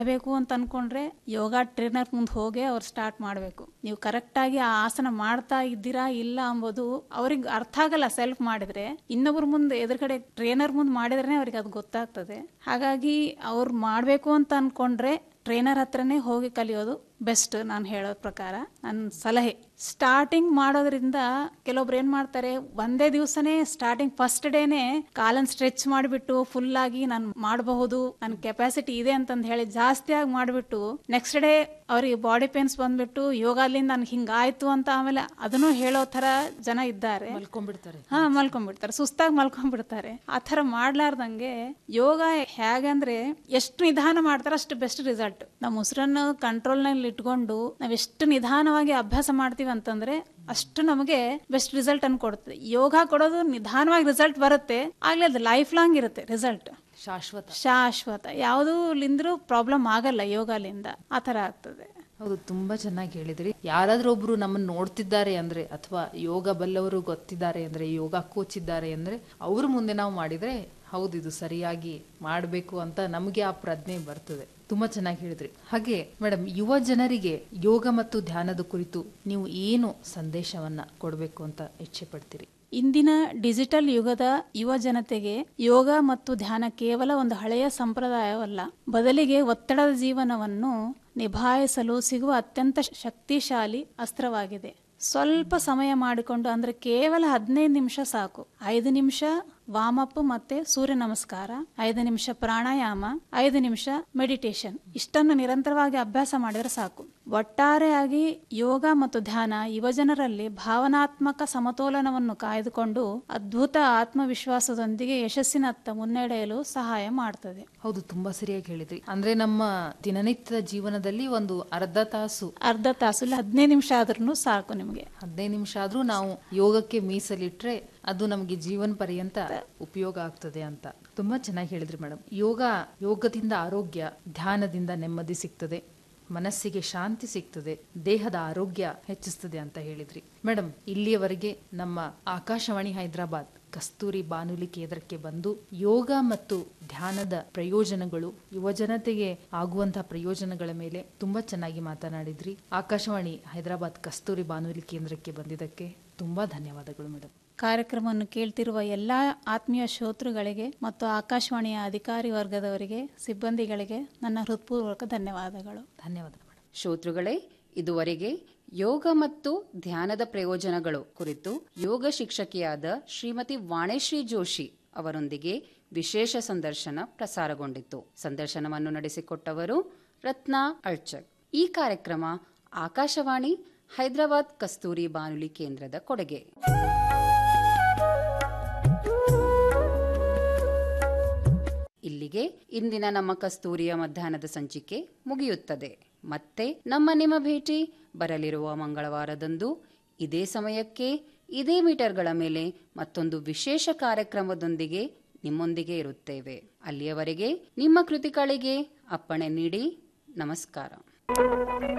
ಬೇಕು ಅಂತ ಅನ್ಕೊಂಡ್ರೆ ಯೋಗ ಟ್ರೈನರ್ ಮುಂದೆ ಹೋಗಿ ಅವ್ರು ಸ್ಟಾರ್ಟ್ ಮಾಡಬೇಕು ನೀವು ಕರೆಕ್ಟಾಗಿ ಆ ಆಸನ ಮಾಡ್ತಾ ಇದ್ದೀರಾ ಇಲ್ಲ ಅಂಬೋದು ಅವ್ರಿಗೆ ಅರ್ಥ ಆಗಲ್ಲ ಸೆಲ್ಫ್ ಮಾಡಿದ್ರೆ ಇನ್ನೊಬ್ರ ಮುಂದೆ ಎದುರುಗಡೆ ಟ್ರೈನರ್ ಮುಂದೆ ಮಾಡಿದ್ರೆ ಅವ್ರಿಗೆ ಅದು ಗೊತ್ತಾಗ್ತದೆ ಹಾಗಾಗಿ ಅವ್ರು ಮಾಡಬೇಕು ಅಂತ ಅನ್ಕೊಂಡ್ರೆ ಟ್ರೈನರ್ ಹತ್ರನೇ ಹೋಗಿ ಕಲಿಯೋದು ಬೆಸ್ಟ್ ನಾನು ಹೇಳೋ ಪ್ರಕಾರ ನನ್ನ ಸಲಹೆ ಸ್ಟಾರ್ಟಿಂಗ್ ಮಾಡೋದ್ರಿಂದ ಕೆಲವೊಬ್ರು ಏನ್ ಮಾಡ್ತಾರೆ ಒಂದೇ ದಿವಸನೇ ಸ್ಟಾರ್ಟಿಂಗ್ ಫಸ್ಟ್ ಡೇನೆ ಕಾಲನ್ ಸ್ಟ್ರೆಚ್ ಮಾಡಿಬಿಟ್ಟು ಫುಲ್ ಆಗಿ ನಾನು ಮಾಡಬಹುದು ನನ್ನ ಕೆಪಾಸಿಟಿ ಇದೆ ಅಂತಂದು ಹೇಳಿ ಜಾಸ್ತಿ ಆಗಿ ಮಾಡಿಬಿಟ್ಟು ನೆಕ್ಸ್ಟ್ ಡೇ ಅವ್ರಿಗೆ ಬಾಡಿ ಪೇನ್ಸ್ ಬಂದ್ಬಿಟ್ಟು ಯೋಗಾಲಿಂದ ನನ್ಗೆ ಹಿಂಗಾಯ್ತು ಅಂತ ಆಮೇಲೆ ಅದನ್ನು ಹೇಳೋ ತರ ಜನ ಇದ್ದಾರೆ ಮಲ್ಕೊಂಡ್ಬಿಡ್ತಾರೆ ಹಾ ಮಲ್ಕೊಂಡ್ಬಿಡ್ತಾರೆ ಸುಸ್ತಾಗಿ ಮಲ್ಕೊಂಡ್ಬಿಡ್ತಾರೆ ಆ ಥರ ಮಾಡ್ಲಾರ್ದಂಗೆ ಯೋಗ ಹೇಗಂದ್ರೆ ಎಷ್ಟು ನಿಧಾನ ಮಾಡ್ತಾರೋ ಅಷ್ಟು ಬೆಸ್ಟ್ ರಿಸಲ್ಟ್ ನಮ್ಮ ಉಸಿರನ್ನು ಕಂಟ್ರೋಲ್ನಲ್ಲಿ ಇಟ್ಕೊಂಡು ನಾವ್ ಎಷ್ಟು ನಿಧಾನವಾಗಿ ಅಭ್ಯಾಸ ಮಾಡ್ತೀವಿ ಅಂತಂದ್ರೆ ಅಷ್ಟು ನಮಗೆ ಬೆಸ್ಟ್ ರಿಸಲ್ಟ್ ಅನ್ನು ಕೊಡುತ್ತೆ ಯೋಗ ಕೊಡೋದು ನಿಧಾನವಾಗಿ ರಿಸಲ್ಟ್ ಬರುತ್ತೆ ಆಗ್ಲೇ ಅದು ಲೈಫ್ ಲಾಂಗ್ ಇರುತ್ತೆ ರಿಸಲ್ಟ್ ಶಾಶ್ವತ ಶಾಶ್ವತ ಯಾವುದೂ ಲಿಂದ್ರೂ ಪ್ರಾಬ್ಲಮ್ ಆಗಲ್ಲ ಯೋಗಲಿಂದ ಆ ಥರ ಆಗ್ತದೆ ಹೌದು ತುಂಬಾ ಚೆನ್ನಾಗಿ ಹೇಳಿದ್ರಿ ಯಾರಾದ್ರೂ ಒಬ್ರು ನಮ್ಮನ್ನ ನೋಡ್ತಿದ್ದಾರೆ ಅಂದ್ರೆ ಅಥವಾ ಯೋಗ ಬಲ್ಲವರು ಗೊತ್ತಿದ್ದಾರೆ ಅಂದ್ರೆ ಯೋಗ ಕೋಚ್ ಇದ್ದಾರೆ ಅಂದ್ರೆ ಅವ್ರ ಮುಂದೆ ನಾವು ಮಾಡಿದ್ರೆ ಹೌದು ಇದು ಸರಿಯಾಗಿ ಮಾಡಬೇಕು ಅಂತ ನಮಗೆ ಆ ಪ್ರಜ್ಞೆ ಬರ್ತದೆ ತುಂಬಾ ಚೆನ್ನಾಗಿ ಹೇಳಿದ್ರಿ ಹಾಗೆ ಮೇಡಮ್ ಯುವ ಜನರಿಗೆ ಯೋಗ ಮತ್ತು ಧ್ಯಾನದ ಕುರಿತು ನೀವು ಏನು ಸಂದೇಶವನ್ನ ಕೊಡಬೇಕು ಅಂತ ಇಚ್ಛೆ ಪಡ್ತೀರಿ ಇಂದಿನ ಡಿಜಿಟಲ್ ಯುಗದ ಯುವ ಜನತೆಗೆ ಯೋಗ ಮತ್ತು ಧ್ಯಾನ ಕೇವಲ ಒಂದು ಹಳೆಯ ಸಂಪ್ರದಾಯವಲ್ಲ ಬದಲಿಗೆ ಒತ್ತಡದ ಜೀವನವನ್ನು ನಿಭಾಯಿಸಲು ಸಿಗುವ ಅತ್ಯಂತ ಶಕ್ತಿಶಾಲಿ ಅಸ್ತ್ರವಾಗಿದೆ ಸ್ವಲ್ಪ ಸಮಯ ಮಾಡಿಕೊಂಡು ಅಂದ್ರೆ ಕೇವಲ ಹದಿನೈದು ನಿಮಿಷ ಸಾಕು ಐದು ನಿಮಿಷ ವಾಮಪ್ ಮತ್ತೆ ಸೂರ್ಯ ನಮಸ್ಕಾರ ಐದು ನಿಮಿಷ ಪ್ರಾಣಾಯಾಮ ಐದು ನಿಮಿಷ ಮೆಡಿಟೇಷನ್ ಇಷ್ಟನ್ನು ನಿರಂತರವಾಗಿ ಅಭ್ಯಾಸ ಮಾಡಿದ್ರೆ ಸಾಕು ಒಟ್ಟಾರೆಯಾಗಿ ಯೋಗ ಮತ್ತು ಧ್ಯಾನ ಯುವಜನರಲ್ಲಿ ಭಾವನಾತ್ಮಕ ಸಮತೋಲನವನ್ನು ಕಾಯ್ದುಕೊಂಡು ಅದ್ಭುತ ಆತ್ಮವಿಶ್ವಾಸದೊಂದಿಗೆ ಯಶಸ್ಸಿನತ್ತ ಮುನ್ನಡೆಯಲು ಸಹಾಯ ಮಾಡ್ತದೆ ಹೌದು ತುಂಬಾ ಸರಿಯಾಗಿ ಹೇಳಿದ್ರಿ ಅಂದ್ರೆ ನಮ್ಮ ದಿನನಿತ್ಯದ ಜೀವನದಲ್ಲಿ ಒಂದು ಅರ್ಧ ತಾಸು ಅರ್ಧ ತಾಸು ಇಲ್ಲ ಹದಿನೈದು ನಿಮಿಷ ಆದ್ರೂ ಸಾಕು ನಿಮಗೆ ಹದಿನೈದು ನಿಮಿಷ ಆದ್ರೂ ನಾವು ಯೋಗಕ್ಕೆ ಮೀಸಲಿಟ್ರೆ ಅದು ನಮಗೆ ಜೀವನ ಪರ್ಯಂತ ಉಪಯೋಗ ಆಗ್ತದೆ ಅಂತ ತುಂಬಾ ಚೆನ್ನಾಗಿ ಹೇಳಿದ್ರಿ ಮೇಡಮ್ ಯೋಗ ಯೋಗದಿಂದ ಆರೋಗ್ಯ ಧ್ಯಾನದಿಂದ ನೆಮ್ಮದಿ ಸಿಗ್ತದೆ ಮನಸ್ಸಿಗೆ ಶಾಂತಿ ಸಿಗ್ತದೆ ದೇಹದ ಆರೋಗ್ಯ ಹೆಚ್ಚಿಸ್ತದೆ ಅಂತ ಹೇಳಿದ್ರಿ ಮೇಡಮ್ ಇಲ್ಲಿಯವರೆಗೆ ನಮ್ಮ ಆಕಾಶವಾಣಿ ಹೈದರಾಬಾದ್ ಕಸ್ತೂರಿ ಬಾನುಲಿ ಕೇಂದ್ರಕ್ಕೆ ಬಂದು ಯೋಗ ಮತ್ತು ಧ್ಯಾನದ ಪ್ರಯೋಜನಗಳು ಯುವಜನತೆಗೆ ಆಗುವಂತಹ ಪ್ರಯೋಜನಗಳ ಮೇಲೆ ತುಂಬಾ ಚೆನ್ನಾಗಿ ಮಾತನಾಡಿದ್ರಿ ಆಕಾಶವಾಣಿ ಹೈದರಾಬಾದ್ ಕಸ್ತೂರಿ ಬಾನುಲಿ ಕೇಂದ್ರಕ್ಕೆ ಬಂದಿದ್ದಕ್ಕೆ ತುಂಬಾ ಧನ್ಯವಾದಗಳು ಮೇಡಮ್ ಕಾರ್ಯಕ್ರಮವನ್ನು ಕೇಳ್ತಿರುವ ಎಲ್ಲ ಆತ್ಮೀಯ ಶ್ರೋತೃಗಳಿಗೆ ಮತ್ತು ಆಕಾಶವಾಣಿಯ ಅಧಿಕಾರಿ ವರ್ಗದವರಿಗೆ ಸಿಬ್ಬಂದಿಗಳಿಗೆ ನನ್ನ ಹೃತ್ಪೂರ್ವಕ ಧನ್ಯವಾದಗಳು ಧನ್ಯವಾದ ಮೇಡಮ್ ಶ್ರೋತೃಗಳೇ ಇದುವರೆಗೆ ಯೋಗ ಮತ್ತು ಧ್ಯಾನದ ಪ್ರಯೋಜನಗಳು ಕುರಿತು ಯೋಗ ಶಿಕ್ಷಕಿಯಾದ ಶ್ರೀಮತಿ ವಾಣೇಶ್ರೀ ಜೋಶಿ ಅವರೊಂದಿಗೆ ವಿಶೇಷ ಸಂದರ್ಶನ ಪ್ರಸಾರಗೊಂಡಿತ್ತು ಸಂದರ್ಶನವನ್ನು ನಡೆಸಿಕೊಟ್ಟವರು ರತ್ನಾ ಅಳ್ಚಕ್ ಈ ಕಾರ್ಯಕ್ರಮ ಆಕಾಶವಾಣಿ ಹೈದರಾಬಾದ್ ಕಸ್ತೂರಿ ಬಾನುಲಿ ಕೇಂದ್ರದ ಕೊಡುಗೆ ಇಲ್ಲಿಗೆ ಇಂದಿನ ನಮ್ಮ ಕಸ್ತೂರಿಯ ಮಧ್ಯಾಹ್ನದ ಸಂಚಿಕೆ ಮುಗಿಯುತ್ತದೆ ಮತ್ತೆ ನಮ್ಮ ನಿಮ್ಮ ಭೇಟಿ ಬರಲಿರುವ ಮಂಗಳವಾರದಂದು ಇದೇ ಸಮಯಕ್ಕೆ ಇದೇ ಮೀಟರ್ಗಳ ಮೇಲೆ ಮತ್ತೊಂದು ವಿಶೇಷ ಕಾರ್ಯಕ್ರಮದೊಂದಿಗೆ ನಿಮ್ಮೊಂದಿಗೆ ಇರುತ್ತೇವೆ ಅಲ್ಲಿಯವರೆಗೆ ನಿಮ್ಮ ಕೃತಿಗಳಿಗೆ ಅಪ್ಪಣೆ ನೀಡಿ ನಮಸ್ಕಾರ